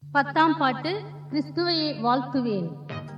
பத்தாம் பாட்டு கிறிஸ்துவையை வாழ்த்துவேன்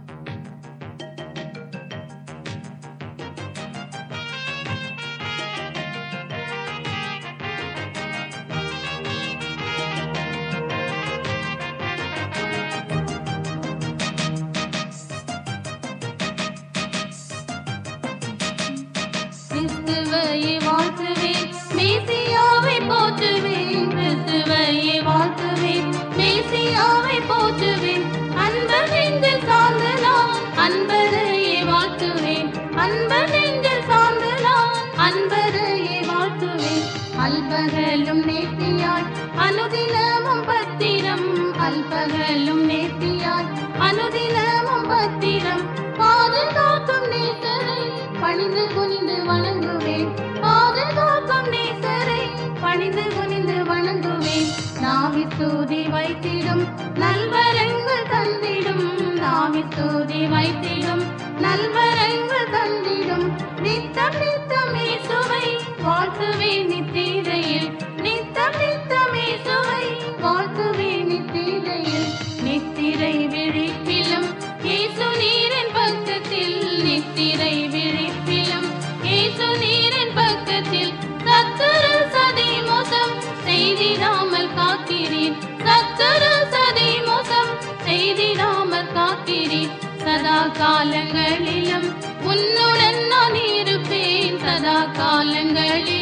கிறிஸ்துவையை வாழ்த்துவேன் மேசியாவை போற்றுவேன் கிறிஸ்துவையை வாழ்த்துவேன் மேசியாவை போற்றுவேன் அன்பர் நெஞ்சில் சார்ந்து நான் அன்பரையே வாழ்த்துவேன் அன்பர் நெஞ்சில் சார்ந்து நான் அன்பரையே வாழ்த்துவேன் அல்பகலும் நேர்த்தியாய் அனுதினமும் பத்திரம் அல்பகலும் நேர்த்தியாய் அனுதினமும் பத்திரம் பாதுகாக்கும் நேசரை பணிந்து குனிந்து வணங்குவேன் பாதுகாக்கும் நேசரை பணிந்து குனிந்து வணங்குவேன் நாவி தூதி வைத்திடும் நல்வரங்கள் தந்திடும் நாவி தூதி வைத்திடும் நல்வரங்கள் தந்திடும் நித்தம் நித்தம் இயேசுவை வாழ்த்துவேன் நித்திரையில் நித்தம் நித்தம் இயேசுவை வாழ்த்துவேன் நித்திரையில் நித்திரை விழிப்பிலும் இயேசு நீரின் பக்கத்தில் நித்திரை விழிப்பிலும் இயேசு நீரின் பக்கத்தில் சத்துரு சதி மோசம் செய்திடாமல் காக்கிறீர் சத்துரு சதி மோசம் செய்திடாமல் காக்கிறீர் சதா காலங்களிலும் உன்னுடன் நான் இருப்பேன் சதா காலங்களிலும்